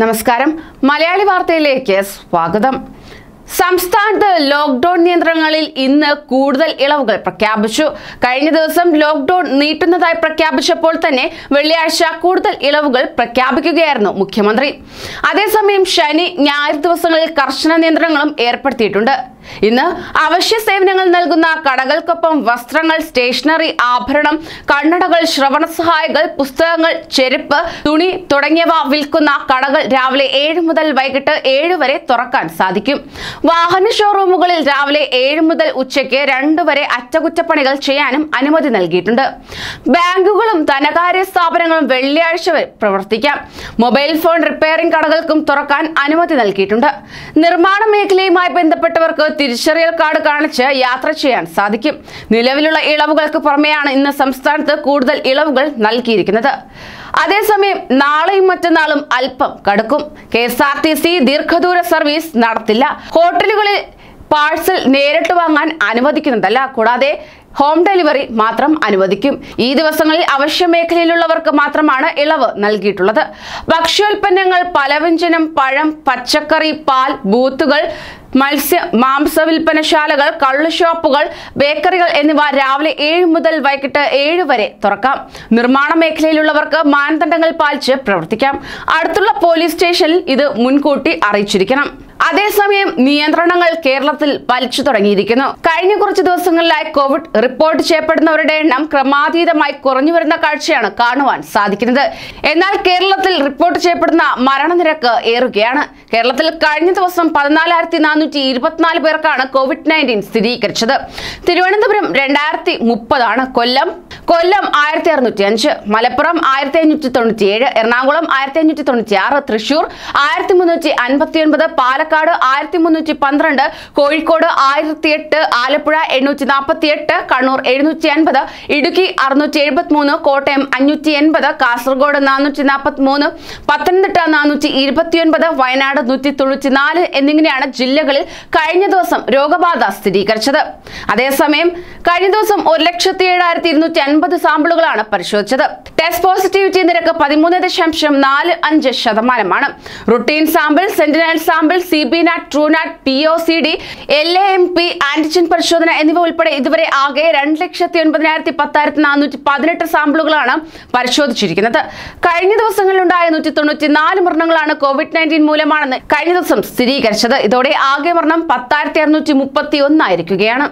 നമസ്കാരം മലയാളി വാർത്തയിലേക്ക് സ്വാഗതം സംസ്ഥാനത്ത് ലോക്ഡൌൺ നിയന്ത്രണങ്ങളിൽ ഇന്ന് കൂടുതൽ ഇളവുകൾ പ്രഖ്യാപിച്ചു കഴിഞ്ഞ ദിവസം ലോക്ഡൌൺ നീട്ടുന്നതായി പ്രഖ്യാപിച്ചപ്പോൾ തന്നെ വെള്ളിയാഴ്ച കൂടുതൽ ഇളവുകൾ പ്രഖ്യാപിക്കുകയായിരുന്നു മുഖ്യമന്ത്രി അതേസമയം ശനി ഞായർ ദിവസങ്ങളിൽ കർശന നിയന്ത്രണങ്ങളും ഏർപ്പെടുത്തിയിട്ടുണ്ട് ഇന്ന് അവശ്യ സേവനങ്ങൾ നൽകുന്ന കടകൾക്കൊപ്പം വസ്ത്രങ്ങൾ സ്റ്റേഷനറി ആഭരണം കണ്ണടകൾ ശ്രവണ സഹായികൾ പുസ്തകങ്ങൾ ചെരുപ്പ് തുണി തുടങ്ങിയവ വിൽക്കുന്ന കടകൾ രാവിലെ ഏഴ് മുതൽ വൈകിട്ട് ഏഴ് വരെ തുറക്കാൻ സാധിക്കും വാഹന ഷോറൂമുകളിൽ രാവിലെ ഏഴ് മുതൽ ഉച്ചയ്ക്ക് രണ്ട് വരെ അറ്റകുറ്റപ്പണികൾ ചെയ്യാനും അനുമതി നൽകിയിട്ടുണ്ട് ബാങ്കുകളും ധനകാര്യ സ്ഥാപനങ്ങളും വെള്ളിയാഴ്ച വരെ പ്രവർത്തിക്കാം മൊബൈൽ ഫോൺ റിപ്പയറിംഗ് കടകൾക്കും തുറക്കാൻ അനുമതി നൽകിയിട്ടുണ്ട് നിർമ്മാണ മേഖലയുമായി ബന്ധപ്പെട്ടവർക്ക് തിരിച്ചറിയൽ കാർഡ് കാണിച്ച് യാത്ര ചെയ്യാൻ സാധിക്കും നിലവിലുള്ള ഇളവുകൾക്ക് പുറമെയാണ് ഇന്ന് സംസ്ഥാനത്ത് കൂടുതൽ ഇളവുകൾ നൽകിയിരിക്കുന്നത് അതേസമയം നാളെയും മറ്റന്നാളും അല്പം കടുക്കും K S R T C ദീർഘദൂര സർവീസ് നടത്തില്ല ഹോട്ടലുകളിൽ പാഴ്സൽ നേരിട്ട് വാങ്ങാൻ അനുവദിക്കുന്നതല്ല കൂടാതെ ഹോം ഡെലിവറി മാത്രം അനുവദിക്കും ഈ ദിവസങ്ങളിൽ അവശ്യ മേഖലയിലുള്ളവർക്ക് മാത്രമാണ് ഇളവ് നൽകിയിട്ടുള്ളത് ഭക്ഷ്യോൽപ്പന്നങ്ങൾ പലവ്യഞ്ജനം പഴം പച്ചക്കറി പാൽ ബൂത്തുകൾ മത്സ്യ മാംസ വിൽപ്പനശാലകൾ കള്ളു ഷോപ്പുകൾ ബേക്കറികൾ എന്നിവ രാവിലെ ഏഴ് മുതൽ വൈകിട്ട് ഏഴ് വരെ തുറക്കാം നിർമ്മാണ മേഖലയിലുള്ളവർക്ക് മാനദണ്ഡങ്ങൾ പാലിച്ച് പ്രവർത്തിക്കാം അടുത്തുള്ള പോലീസ് സ്റ്റേഷനിൽ ഇത് മുൻകൂട്ടി അറിയിച്ചിരിക്കണം അതേസമയം നിയന്ത്രണങ്ങൾ കേരളത്തിൽ വലിച്ചു തുടങ്ങിയിരിക്കുന്നു കഴിഞ്ഞ കുറച്ച് ദിവസങ്ങളിലായി കോവിഡ് റിപ്പോർട്ട് ചെയ്യപ്പെടുന്നവരുടെ എണ്ണം ക്രമാതീതമായി കുറഞ്ഞു വരുന്ന കാഴ്ചയാണ് കാണുവാൻ സാധിക്കുന്നത് എന്നാൽ കേരളത്തിൽ റിപ്പോർട്ട് ചെയ്യപ്പെടുന്ന മരണനിരക്ക് ഏറുകയാണ് കേരളത്തിൽ കഴിഞ്ഞ ദിവസം പതിനാലായിരത്തി നാനൂറ്റി ഇരുപത്തിനാല് പേർക്കാണ് കോവിഡ് നയൻറ്റീൻ സ്ഥിരീകരിച്ചത് തിരുവനന്തപുരം രണ്ടായിരത്തി മുപ്പതാണ് കൊല്ലം കൊല്ലം ആയിരത്തി അറുന്നൂറ്റി അഞ്ച് മലപ്പുറം ആയിരത്തി അഞ്ഞൂറ്റി തൊണ്ണൂറ്റി ഏഴ് എറണാകുളം ആയിരത്തി അഞ്ഞൂറ്റി തൊണ്ണൂറ്റി ആറ് തൃശൂർ ആയിരത്തി മുന്നൂറ്റി അൻപത്തി ഒൻപത് പാലക്കാട് ആയിരത്തി മുന്നൂറ്റി പന്ത്രണ്ട് കോഴിക്കോട് ആയിരത്തി എട്ട് ആലപ്പുഴ എണ്ണൂറ്റി നാൽപ്പത്തി എട്ട് കണ്ണൂർ എഴുന്നൂറ്റി അൻപത് ഇടുക്കി അറുന്നൂറ്റി എഴുപത്തി മൂന്ന് കോട്ടയം അഞ്ഞൂറ്റി എൺപത് കാസർഗോഡ് നാനൂറ്റി നാൽപ്പത്തി മൂന്ന് പത്തനംതിട്ട നാനൂറ്റി ഇരുപത്തിയൊൻപത് വയനാട് നൂറ്റി തൊണ്ണൂറ്റി നാല് എന്നിങ്ങനെയാണ് ജില്ലകളിൽ കഴിഞ്ഞ ദിവസം രോഗബാധ സ്ഥിരീകരിച്ചത് അതേസമയം കഴിഞ്ഞ ദിവസം ഒരു ലക്ഷത്തി ഏഴായിരത്തി ഇരുന്നൂറ്റി അൻപത് സാമ്പിളുകളാണ് പരിശോധിച്ചത് ടെസ്റ്റ് പോസിറ്റിവിറ്റി നിരക്ക് പതിമൂന്ന് ദശാംശം നാല് അഞ്ച് ശതമാനമാണ് routine sample sentinel sample C B NAAT TrueNat P O C D L A M P antigen പരിശോധന എന്നിവ ഉൾപ്പെടെ ഇതുവരെ ആകെ രണ്ട് ലക്ഷത്തി ഒൻപതിനായിരത്തി പത്തായിരത്തി നാനൂറ്റി പതിനെട്ട് സാമ്പിളുകളാണ് പരിശോധിച്ചിരിക്കുന്നത് കഴിഞ്ഞ ദിവസങ്ങളിലുണ്ടായ നൂറ്റി തൊണ്ണൂറ്റി നാല് മരണങ്ങളാണ് കോവിഡ് നയൻറ്റീൻ മൂലമാണെന്ന് കഴിഞ്ഞ ദിവസം സ്ഥിരീകരിച്ചത് ഇതോടെ ആകെ മരണം പത്തായിരത്തി അറുന്നൂറ്റി മുപ്പത്തി ഒന്നായിരിക്കുകയാണ്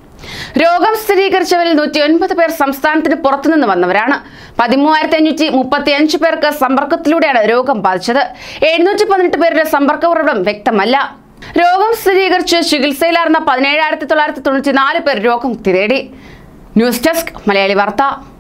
രോഗം സ്ഥിരീകരിച്ചവരിൽ നൂറ്റി ഒൻപത് പേർ സംസ്ഥാനത്തിന് പുറത്തുനിന്ന് വന്നവരാണ് പതിമൂവായിരത്തി അഞ്ഞൂറ്റി മുപ്പത്തി അഞ്ച് പേർക്ക് സമ്പർക്കത്തിലൂടെയാണ് രോഗം ബാധിച്ചത് എഴുന്നൂറ്റി പതിനെട്ട് പേരുടെ സമ്പർക്ക ഉറവിടം വ്യക്തമല്ല രോഗം സ്ഥിരീകരിച്ച് ചികിത്സയിലാർന്ന പതിനേഴായിരത്തി തൊള്ളായിരത്തി തൊണ്ണൂറ്റി നാല് പേർ രോഗമുക്തി നേടി ന്യൂസ് ഡെസ്ക് മലയാളി വാർത്ത